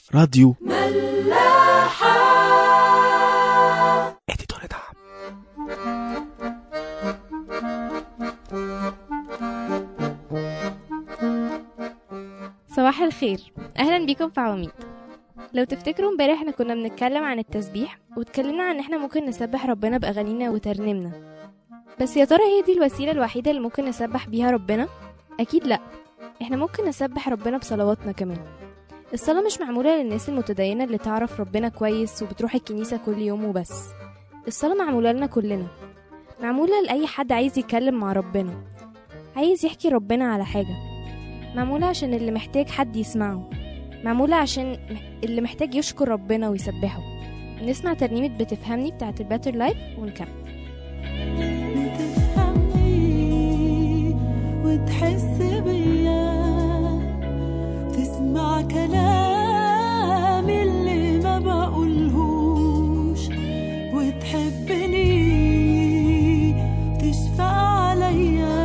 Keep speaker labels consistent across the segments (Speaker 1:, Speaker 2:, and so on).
Speaker 1: راديو
Speaker 2: ملاحة
Speaker 1: اديتور دعم
Speaker 3: صباح الخير اهلا بيكم في عواميد لو تفتكروا امبارح احنا كنا بنتكلم عن التسبيح واتكلمنا عن ان احنا ممكن نسبح ربنا باغانينا وترنيمنا بس يا ترى هي دي الوسيله الوحيده اللي ممكن نسبح بيها ربنا اكيد لا احنا ممكن نسبح ربنا بصلواتنا كمان الصلاة مش معمولة للناس المتدينة اللي تعرف ربنا كويس وبتروح الكنيسة كل يوم وبس الصلاة معمولة لنا كلنا معمولة لأي حد عايز يتكلم مع ربنا عايز يحكي ربنا على حاجة معمولة عشان اللي محتاج حد يسمعه معمولة عشان اللي محتاج يشكر ربنا ويسبحه نسمع ترنيمة بتفهمني بتاعت الباتر لايف ونكمل
Speaker 2: بتفهمني وتحس بيا تسمع كلامي اللي ما بقولهوش وتحبني تشفى عليا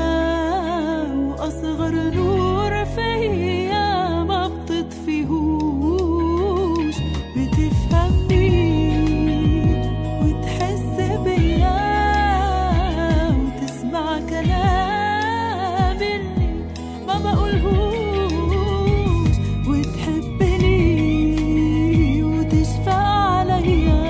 Speaker 2: واصغر نور فيا ما بتطفيهوش بتفهمني وتحس بيا وتسمع كلامي اللي ما بقولهوش وتحبني وتشفى عليا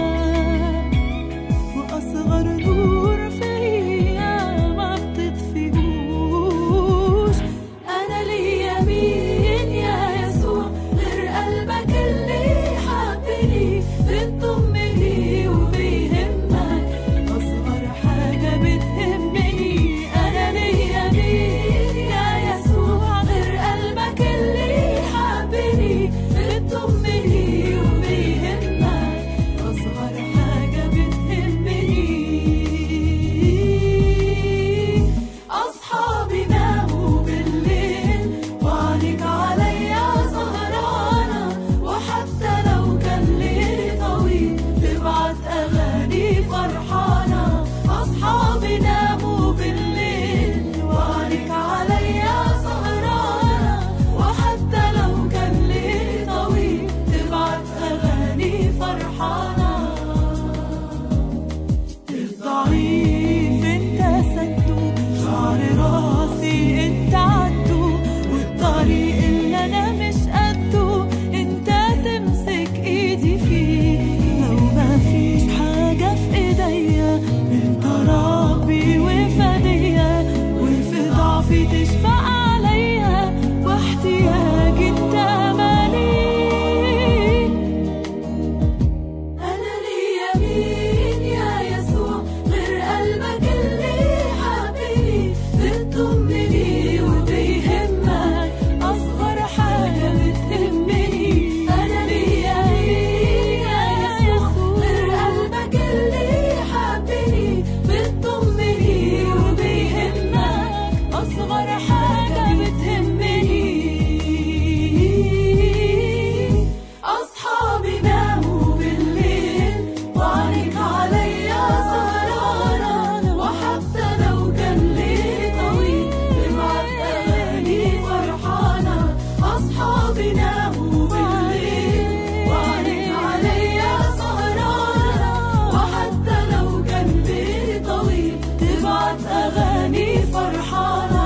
Speaker 2: وأصغر نور فيا ما بتطفيهوش أنا ليا مين يا يسوع غير قلبك اللي حبني بتضمني وبيهمك أصغر حاجة بتهمني أنا ليا مين يا يسوع غير قلبك اللي حبني بتضمني وبيهمك أصغر حاجة بتهمني أصحابي ناموا بالليل وعينك عليا سهرانة وحتى لو كان ليلي طويل تبعت أغاني فرحانة أصحابي ناموا بالليل وعينك عليا سهرانة وحتى لو كان ليلي طويل تبعت أغاني فرحانة الضعيف انت سده شعر راسي انت عدو والطريق اللي انا مش قده انت تمسك ايدي فيه لو ما فيش حاجة في ايديا انت ربي وفدية وفي ضعفي تشفى عليا واحتياجي انت مالي أنا ليا مين يا يسوع غير قلبك اللي حبني بتضمني وبيهمك أصغر حاجة بتهمني أنا ليا مين يا يسوع غير قلبك اللي حبني بتضمني وبيهمك أصغر حاجة بتهمني أصحابي ناموا بالليل وعينك عليا سهرانة وحتى لو كان ليلي طويل تبعت أغاني فرحانة أصحابي ناموا بالليل وعينك عليا سهرانة وحتى لو كان ليلي طويل تبعت أغاني فرحانة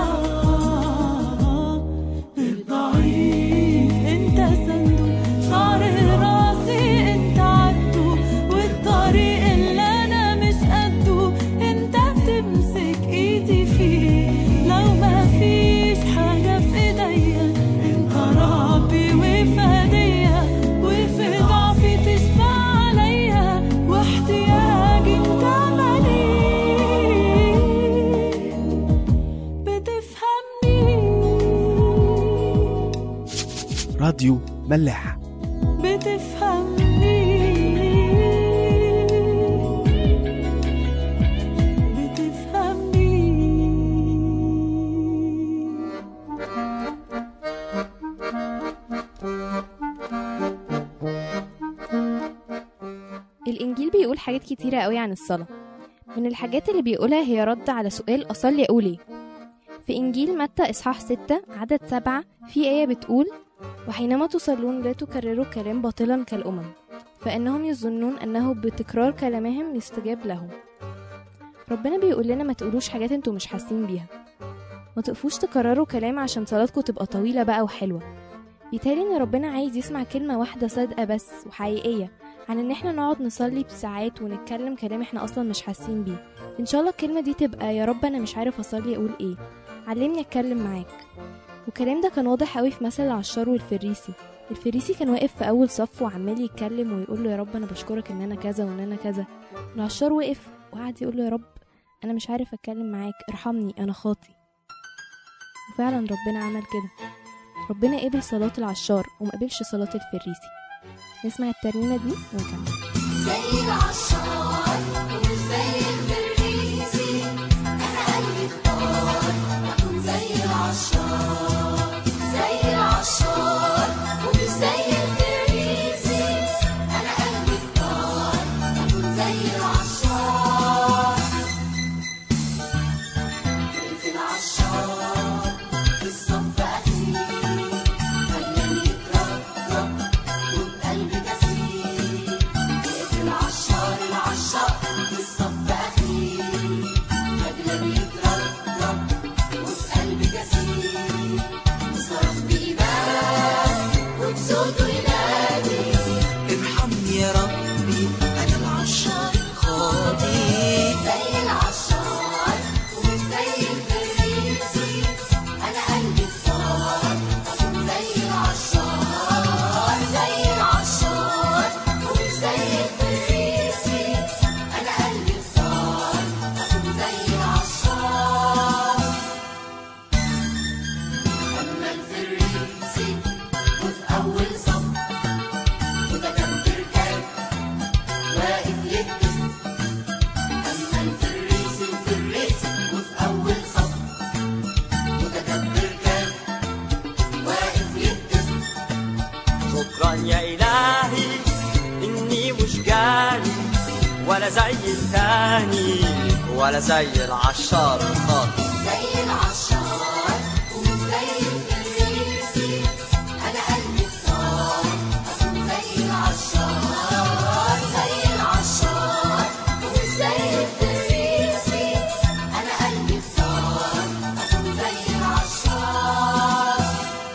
Speaker 2: الضعيف انت صندوق شعر راسي انت عدو والطريق اللي انا مش قده انت تمسك ايدي فيه لو ما فيش حاجة في ايديا انت ربي وفدية وفي ضعفي تشفى عليا واحتياجي انت مالي بتفهمني
Speaker 1: راديو ملاح
Speaker 2: بتفهمني بتفهمني
Speaker 3: الإنجيل بيقول حاجات كتيرة قوي عن الصلاة من الحاجات اللي بيقولها هي رد على سؤال أصلي أقول إيه في إنجيل متى إصحاح 6 عدد 7 في آية بتقول وحينما تصلون لا تكرروا كلام باطلا كالأمم فإنهم يظنون أنه بتكرار كلامهم يستجاب لهم ربنا بيقول لنا ما تقولوش حاجات انتوا مش حاسين بيها ما تقفوش تكرروا كلام عشان صلاتكم تبقى طويلة بقى وحلوة بيتهيألي ان ربنا عايز يسمع كلمة واحدة صادقة بس وحقيقية عن ان احنا نقعد نصلي بساعات ونتكلم كلام احنا اصلا مش حاسين بيه ان شاء الله الكلمة دي تبقى يا رب انا مش عارف اصلي اقول ايه علمني اتكلم معاك والكلام ده كان واضح قوي في مثل العشار والفريسي الفريسي كان واقف في اول صف وعمال يتكلم ويقول له يا رب انا بشكرك ان انا كذا وان انا كذا العشار وقف وقعد يقول له يا رب انا مش عارف اتكلم معاك ارحمني انا خاطي وفعلا ربنا عمل كده ربنا قبل صلاة العشار وما قبلش صلاة الفريسي نسمع الترنيمة دي ونكمل
Speaker 4: زي العشار ومش زي الفريسي انا قلبي اختار اكون زي العشار زي العشار ومش زي الفريسي انا قلبي اختار اكون زي العشار وقف العشار في الصف اخير خلاني اتربى وبقلبي كثير وقف العشار العشار في الصف اخير خلاني اتربى وبقلبي كثير وصرخ بإيمان وبصوته ينادي
Speaker 5: ارحمني يا ربي انا العشار خاطي
Speaker 4: زي العشار ومش زي الفريسي انا قلبي صار اكون زي العشار زي العشار ومش زي الفريسي انا قلبي صار اكون زي العشار اما الفريسي وفي اول صف متكبر كان واقف يكتب أما الفريسي الفريسي وفي أول صف متكبر كان واقف يكتب
Speaker 6: شكرا يا إلهي إني مش جاني ولا زي التاني ولا زي العشار الخاطي
Speaker 4: زي العشار ومش زي الفريسي أنا قلبي صار أكون زي العشار زي العشار ومش زي الفريسي أنا قلبي صار أكون زي العشار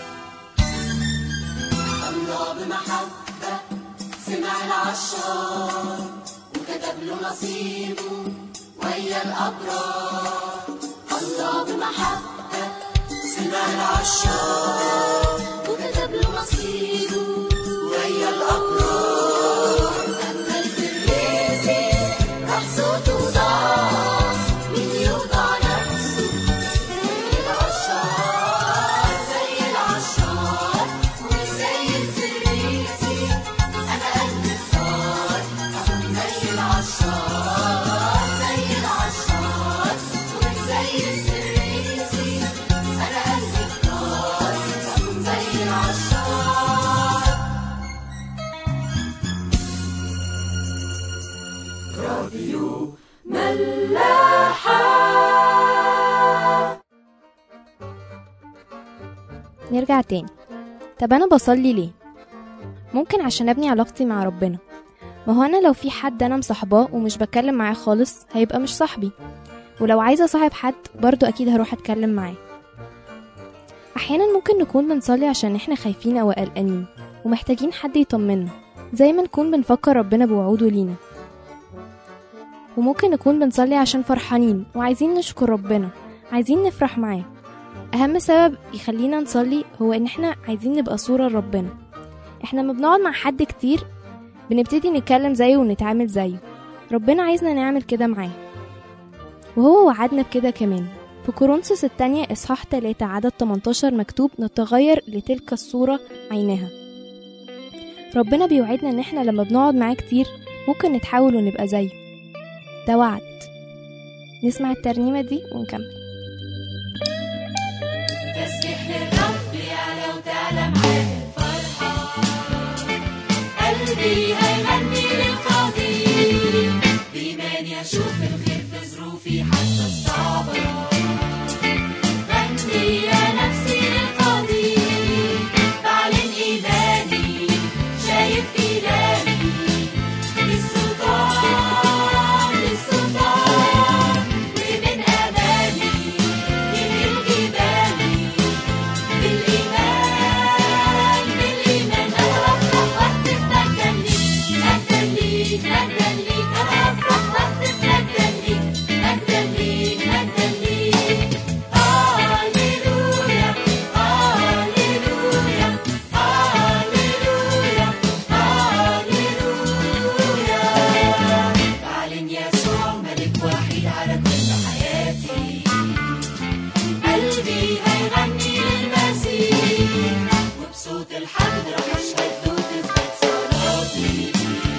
Speaker 4: الله بمحبة سمع العشار وكتب له نصيبه ويا الأبرار الله بمحبة سمع العشار وكتب له نصيبه ويا الأبرار أما الفريسي راح صوته ضاع من يوضع نفسه زي العشار زي العشار ومش زي الفريسي أنا قلبي صار أكون زي العشار زي العشار ومش زي الفريسي أنا قلبي صار أكون زي العشار
Speaker 3: نرجع تاني طب انا بصلي ليه ممكن عشان ابني علاقتي مع ربنا ما هو انا لو في حد انا مصاحباه ومش بتكلم معاه خالص هيبقى مش صاحبي ولو عايزه اصاحب حد برضو اكيد هروح اتكلم معاه احيانا ممكن نكون بنصلي عشان احنا خايفين او قلقانين ومحتاجين حد يطمنا زي ما نكون بنفكر ربنا بوعوده لينا وممكن نكون بنصلي عشان فرحانين وعايزين نشكر ربنا عايزين نفرح معاه اهم سبب يخلينا نصلي هو ان احنا عايزين نبقى صورة لربنا احنا لما بنقعد مع حد كتير بنبتدي نتكلم زيه ونتعامل زيه ربنا عايزنا نعمل كده معاه وهو وعدنا بكده كمان في كورنثوس التانية إصحاح 3 عدد 18 مكتوب نتغير لتلك الصورة عينها ربنا بيوعدنا إن إحنا لما بنقعد معاه كتير ممكن نتحول ونبقى زيه ده وعد نسمع الترنيمة دي ونكمل
Speaker 4: تسبيح للرب يعلى وتعلى معاه الفرحة قلبي هيغني للقدير بإيماني أشوف الخير في ظروفي حتى الصعبة غني يا نفسي للقدير بعلن راح أشهد له تثبت صلاتي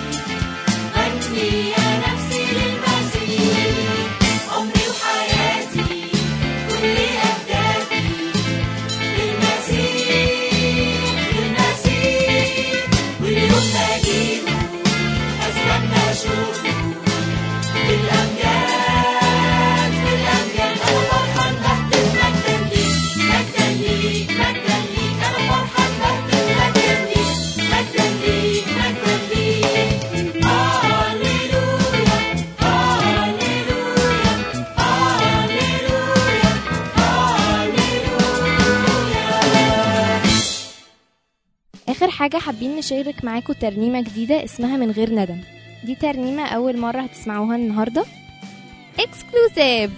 Speaker 4: غني يا نفسي للمسيح عمري وحياتي كل أهدافي للمسيح للمسيح واليوم ما أجيله أستنى أشوفه في الأمجاد في الأمجاد أنا فرحان بهتف مجدا ليك مجدا ليك مجدا ليك أنا فرحان بهتف مجدا ليك مجدا ليك مجدا ليك هاليلويا هاليلويا هاليلويا هاليلويا
Speaker 3: آخر حاجة حابين نشارك معاكم ترنيمة جديدة اسمها من غير ندم دي ترنيمة أول مرة هتسمعوها النهاردة اكسكلوسيف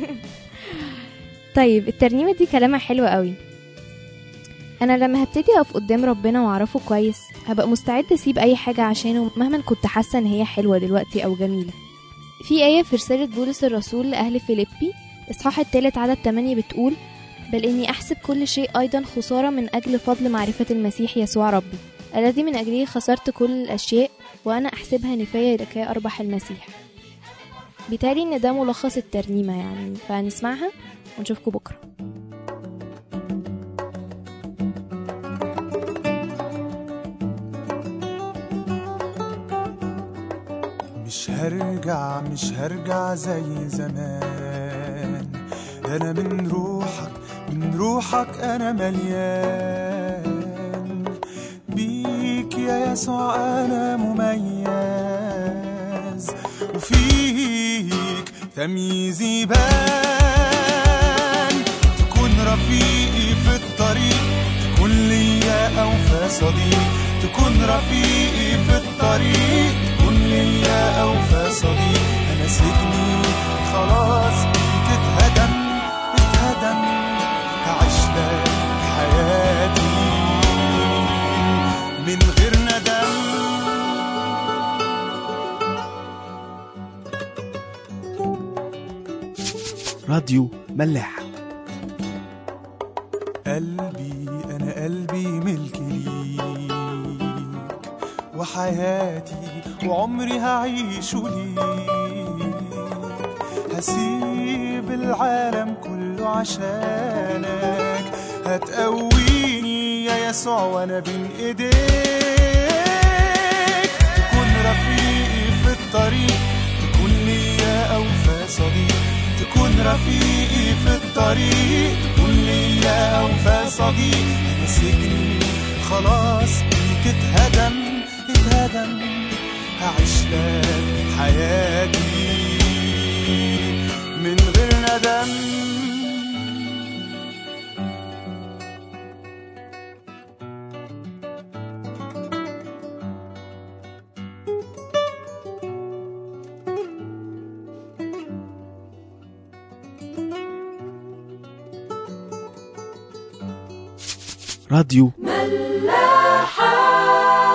Speaker 3: طيب الترنيمة دي كلامها حلو قوي أنا لما هبتدي أقف قدام ربنا وأعرفه كويس هبقى مستعدة أسيب أي حاجة عشانه مهما كنت حاسة إن هي حلوة دلوقتي أو جميلة في آية في رسالة بولس الرسول لأهل فيليبي إصحاح التالت عدد 8 بتقول بل إني أحسب كل شيء أيضا خسارة من أجل فضل معرفة المسيح يسوع ربي الذي من أجله خسرت كل الأشياء وأنا أحسبها نفاية لكي أربح المسيح بالتالي إن ده ملخص الترنيمة يعني فهنسمعها ونشوفكم بكرة
Speaker 7: مش هرجع مش هرجع زي زمان انا من روحك من روحك انا مليان بيك يا يسوع انا مميز وفيك تمييزي بان تكون رفيقي في الطريق تكون ليا اوفى صديق تكون رفيقي في الطريق تكون ليا اوفى صديق انا سجني خلاص بيك اتهدم اتهدم هعيش لك حياتي من غير ندم
Speaker 1: راديو ملاح
Speaker 7: قلبي أنا قلبي ملك ليك وحياتي وعمري هعيشه ليك هسيب العالم كله عشانك هتقويني يا يسوع وانا بين ايديك تكون رفيقي في الطريق تكون ليا اوفى صديق تكون رفيقي في الطريق تكون ليا اوفى صديق انا سجني خلاص بيك اتهدم اتهدم هعيش لك حياتي من غير ندم
Speaker 1: راديو
Speaker 2: ملاحة